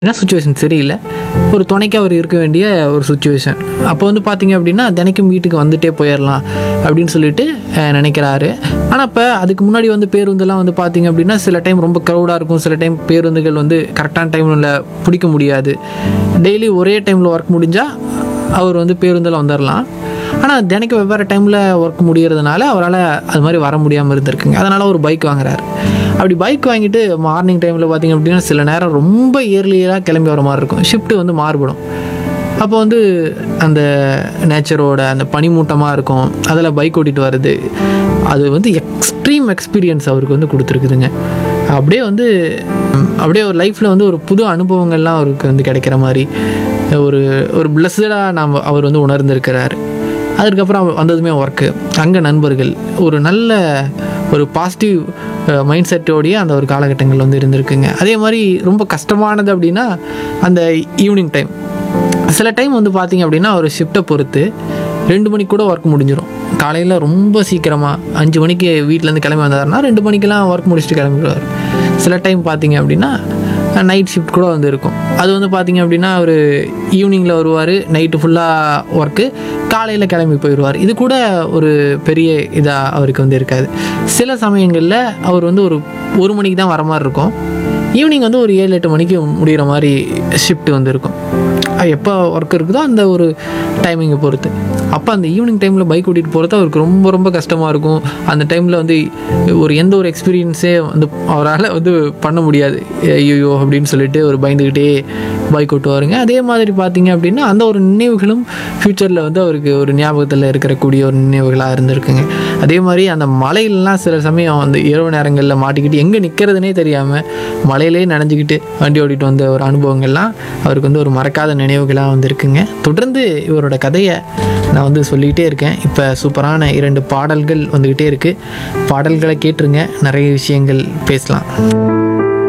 என்ன சுச்சுவேஷன் சரியில்லை ஒரு துணைக்கு அவர் இருக்க வேண்டிய ஒரு சுச்சுவேஷன் அப்போ வந்து பார்த்தீங்க அப்படின்னா தினைக்கும் வீட்டுக்கு வந்துட்டே போயிடலாம் அப்படின்னு சொல்லிட்டு அஹ், நினைக்கிறாரு ஆனால் இப்போ அதுக்கு முன்னாடி வந்து பேருந்தெல்லாம் வந்து பார்த்தீங்க அப்படின்னா சில டைம் ரொம்ப க்ரௌடாக இருக்கும் சில டைம் பேருந்துகள் வந்து கரெக்டான டைமில் பிடிக்க முடியாது டெய்லி ஒரே டைமில் ஒர்க் முடிஞ்சால் அவர் வந்து பேருந்தில் வந்துடலாம் ஆனால் தினைக்கு வெவ்வேறு டைமில் ஒர்க் முடியறதுனால அவரால் அது மாதிரி வர முடியாமல் இருந்திருக்குங்க அதனால் ஒரு பைக் வாங்குறாரு அப்படி பைக் வாங்கிட்டு மார்னிங் டைமில் பார்த்தீங்க அப்படின்னா சில நேரம் ரொம்ப இயர்லியராக கிளம்பி வர மாதிரி இருக்கும் ஷிஃப்ட்டு வந்து மாறுபடும் அப்போ வந்து அந்த நேச்சரோட அந்த பனிமூட்டமாக இருக்கும் அதில் பைக் ஓட்டிட்டு வர்றது அது வந்து எக்ஸ்ட்ரீம் எக்ஸ்பீரியன்ஸ் அவருக்கு வந்து கொடுத்துருக்குதுங்க அப்படியே வந்து ம், அப்படியே ஒரு லைஃப்பில் வந்து ஒரு புது அனுபவங்கள்லாம் அவருக்கு வந்து கிடைக்கிற மாதிரி ஒரு ஒரு பிளஸ்டாக நாம் அவர் வந்து உணர்ந்திருக்கிறாரு அதுக்கப்புறம் வந்ததுமே ஒர்க்கு அங்கே நண்பர்கள் ஒரு நல்ல ஒரு பாசிட்டிவ் மைண்ட் செட்டோடைய அந்த ஒரு காலகட்டங்கள் வந்து இருந்திருக்குங்க அதே மாதிரி ரொம்ப கஷ்டமானது அப்படின்னா அந்த ஈவினிங் டைம் சில டைம் வந்து பார்த்தீங்க அப்படின்னா ஒரு ஷிஃப்ட்டை பொறுத்து ரெண்டு மணிக்கு கூட ஒர்க் முடிஞ்சிடும் காலையில் ரொம்ப சீக்கிரமாக அஞ்சு மணிக்கு வீட்டிலேருந்து கிளம்பி வந்தாருன்னா ரெண்டு மணிக்கெல்லாம் ஒர்க் முடிச்சுட்டு கிளம்பிடுவார் சில டைம் பார்த்தீங்க அப்படின்னா நைட் ஷிஃப்ட் கூட வந்து இருக்கும் அது வந்து பார்த்தீங்க அப்படின்னா ஒரு ஈவினிங்கில் வருவார் நைட்டு ஃபுல்லாக ஒர்க்கு காலையில் கிளம்பி போயிடுவார் இது கூட ஒரு பெரிய இதாக அவருக்கு வந்து இருக்காது சில சமயங்களில் அவர் வந்து ஒரு ஒரு மணிக்கு தான் வர மாதிரி இருக்கும் ஈவினிங் வந்து ஒரு ஏழு எட்டு மணிக்கு முடிகிற மாதிரி ஷிஃப்ட் வந்து இருக்கும் அது எப்போ ஒர்க் இருக்குதோ அந்த ஒரு டைமிங்கை பொறுத்து அப்போ அந்த ஈவினிங் டைமில் பைக் ஓட்டிகிட்டு போகிறது அவருக்கு ரொம்ப ரொம்ப கஷ்டமாக இருக்கும் அந்த டைமில் வந்து ஒரு எந்த ஒரு எக்ஸ்பீரியன்ஸே வந்து அவரால் வந்து பண்ண முடியாது ஐயோ அப்படின்னு சொல்லிட்டு ஒரு பயந்துக்கிட்டே பைக் ஓட்டுவாருங்க அதே மாதிரி பார்த்தீங்க அப்படின்னா அந்த ஒரு நினைவுகளும் ஃப்யூச்சரில் வந்து அவருக்கு ஒரு ஞாபகத்தில் இருக்கக்கூடிய ஒரு நினைவுகளாக இருந்திருக்குங்க அதே மாதிரி அந்த மலையிலலாம் சில சமயம் அந்த இரவு நேரங்களில் மாட்டிக்கிட்டு எங்கே நிற்கிறதுனே தெரியாமல் மலையிலே நனைஞ்சிக்கிட்டு வண்டி ஓட்டிகிட்டு வந்த ஒரு அனுபவங்கள்லாம் அவருக்கு வந்து ஒரு மறக்காத நினைவுகளாக வந்திருக்குங்க தொடர்ந்து இவரோட கதையை நான் வந்து சொல்லிக்கிட்டே இருக்கேன் இப்போ சூப்பரான இரண்டு பாடல்கள் வந்துக்கிட்டே இருக்குது பாடல்களை கேட்டுருங்க நிறைய விஷயங்கள் பேசலாம்